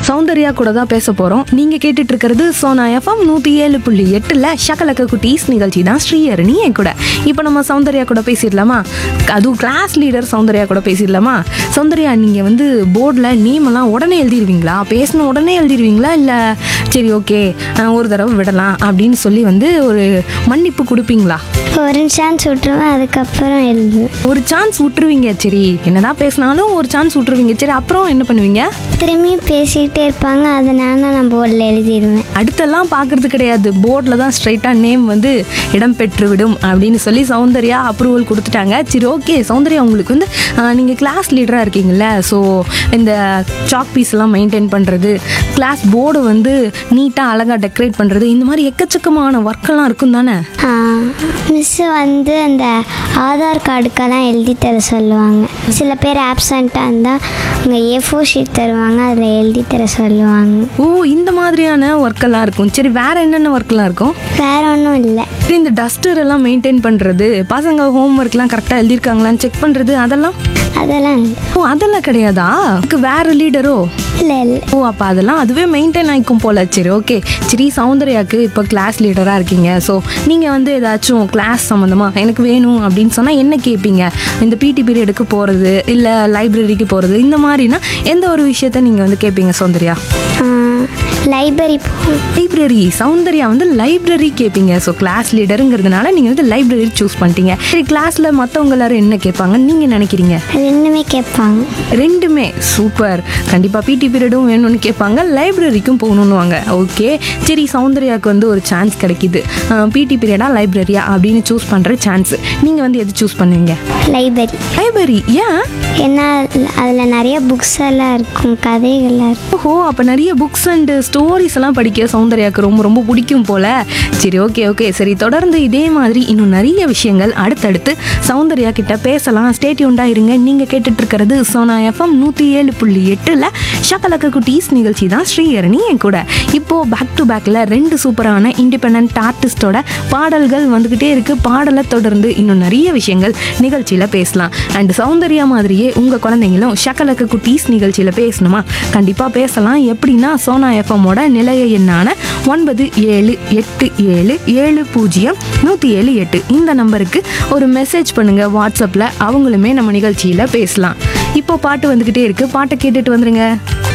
சௌந்தர்யா கூட தான் பேச போறோம் நீங்க கேட்டுட்டு இருக்கிறது சோனா எஃப்எம் நூத்தி ஏழு புள்ளி எட்டுல ஷக்கலக்க குட்டீஸ் நிகழ்ச்சி தான் ஸ்ரீஹரணி என் கூட இப்போ நம்ம சௌந்தர்யா கூட பேசிடலாமா அதுவும் கிளாஸ் லீடர் சௌந்தர்யா கூட பேசிடலாமா சௌந்தர்யா நீங்க வந்து போர்டில் நேம் எல்லாம் உடனே எழுதிடுவீங்களா பேசின உடனே எழுதிடுவீங்களா இல்ல சரி ஓகே ஒரு தடவை விடலாம் அப்படின்னு சொல்லி வந்து ஒரு மன்னிப்பு கொடுப்பீங்களா ஒரு சான்ஸ் விட்டுருவேன் அதுக்கப்புறம் எழுதுவேன் ஒரு சான்ஸ் விட்டுருவீங்க சரி என்னதான் பேசினாலும் ஒரு சான்ஸ் விட்டுருவீங்க சரி அப்புறம் என்ன பண்ணுவீங்க திரும்பி பேசிக்கிட்டே இருப்பாங்க அதனால நான் போர்டில் எழுதிடுவேன் அடுத்தெல்லாம் பார்க்கறது கிடையாது போர்டில் தான் ஸ்ட்ரைட்டாக நேம் வந்து இடம் பெற்று விடும் அப்படின்னு சொல்லி சௌந்தர்யா அப்ரூவல் கொடுத்துட்டாங்க சரி ஓகே சௌந்தர்யா உங்களுக்கு வந்து நீங்கள் கிளாஸ் லீடராக இருக்கீங்கல்ல ஸோ இந்த சாக் பீஸ் எல்லாம் மெயின்டைன் பண்ணுறது கிளாஸ் போர்டை வந்து நீட்டாக அழகாக டெக்கரேட் பண்ணுறது இந்த மாதிரி எக்கச்சக்கமான ஒர்க்கெல்லாம் இருக்கும் தானே மிஸ்ஸு வந்து அந்த ஆதார் கார்டுக்கெல்லாம் எழுதி தர சொல்லுவாங்க சில பேர் ஆப்சண்ட்டாக இருந்தால் அங்கே ஏ ஃபோர் ஷீட் தருவாங்க அதில் எழுதி தர சொல்லுவாங்க ஓ இந்த மாதிரியான ஒர்க்கெல்லாம் இருக்கும் சரி வேற என்னென்ன ஒர்க்கெல்லாம் இருக்கும் வேற ஒன்றும் இல்லை சரி, இந்த டஸ்டர் எல்லாம் மெயின்டைன் பண்ணுறது பசங்க ஹோம் ஒர்க்லாம் கரெக்டாக எழுதியிருக்காங்களான்னு செக் பண்ணுறது அதெல்லாம் அதெல்லாம் இல்லை ஓ அதெல்லாம் கிடையாதா அதுக்கு வேற லீடரோ இல்லை இல்லை ஓ அப்போ அதெல்லாம் அதுவே மெயின்டைன் ஆகிக்கும் போல சரி ஓகே சரி சௌந்தர்யாக்கு இப்போ கிளாஸ் லீடராக இருக்கீங்க ஸோ நீங்கள் வந்து ஏதாச்சும் கிளாஸ் சம்மந்தமாக எனக்கு வேணும் அப்படின்னு சொன்னால் என்ன கேட்பீங்க இந்த பிடி பீரியடுக்கு போகிறது இல்லை லைப்ரரிக்கு போகிறது இந்த மாதிரினா எந்த ஒரு விஷயத்த நீங்கள் வந்து கேட்பீங்க சௌந்தர்யா லைப்ரரி போகணும் லைப்ரரி சௌந்தர்யா வந்து லைப்ரரி கேட்பீங்க ஸோ கிளாஸ் லீடருங்கிறதுனால நீங்கள் வந்து லைப்ரரி சூஸ் பண்ணிட்டீங்க சரி கிளாஸில் மற்றவங்க எல்லாரும் என்ன கேட்பாங்கன்னு நீங்கள் நினைக்கிறீங்க ரெண்டுமே கேட்பாங்க ரெண்டுமே சூப்பர் கண்டிப்பாக பிடி பீரியடும் வேணும்னு கேட்பாங்க லைப்ரரிக்கும் போகணுன்னுவாங்க ஓகே சரி சௌந்தர்யாவுக்கு வந்து ஒரு சான்ஸ் கிடைக்குது பிடி பீரியடா லைப்ரரியா அப்படின்னு சூஸ் பண்ணுற சான்ஸ் நீங்கள் வந்து எது சூஸ் பண்ணுவீங்க லைப்ரரி லைப்ரரி ஏன் ஏன்னா அதில் நிறைய புக்ஸ் எல்லாம் இருக்கும் கதைகள்லாம் இருக்கும் ஓஹோ அப்போ நிறைய புக்ஸ் அண்ட் ஸ்டோரிஸ் எல்லாம் படிக்க சௌந்தர்யாவுக்கு ரொம்ப ரொம்ப பிடிக்கும் போல சரி ஓகே ஓகே சரி தொடர்ந்து இதே மாதிரி இன்னும் நிறைய விஷயங்கள் அடுத்தடுத்து சௌந்தர்யா கிட்ட பேசலாம் ஸ்டேட்யூண்டாக இருங்க நீங்கள் கேட்டுட்டு இருக்கிறது சோனா எஃப்எம் நூற்றி ஏழு புள்ளி எட்டில் ஷக்கலக்க குட்டீஸ் நிகழ்ச்சி தான் ஸ்ரீஹரணி என் கூட இப்போ பேக் டு பேக்கில் ரெண்டு சூப்பரான இண்டிபெண்ட் ஆர்டிஸ்டோட பாடல்கள் வந்துக்கிட்டே இருக்கு பாடலை தொடர்ந்து இன்னும் நிறைய விஷயங்கள் நிகழ்ச்சியில் பேசலாம் அண்ட் சௌந்தர்யா மாதிரியே உங்கள் குழந்தைங்களும் ஷக்கலக்க குட்டீஸ் நிகழ்ச்சியில் பேசணுமா கண்டிப்பாக பேசலாம் எப்படின்னா சோனா எஃப்எம்மோட நிலைய எண்ணான ஒன்பது ஏழு எட்டு ஏழு ஏழு பூஜ்ஜியம் நூற்றி ஏழு எட்டு இந்த நம்பருக்கு ஒரு மெசேஜ் பண்ணுங்கள் வாட்ஸ்அப்பில் அவங்களுமே நம்ம நிகழ்ச்சியில் பேசலாம் இப்போ பாட்டு வந்துக்கிட்டே இருக்கு பாட்டை கேட்டுட்டு வந்துருங்க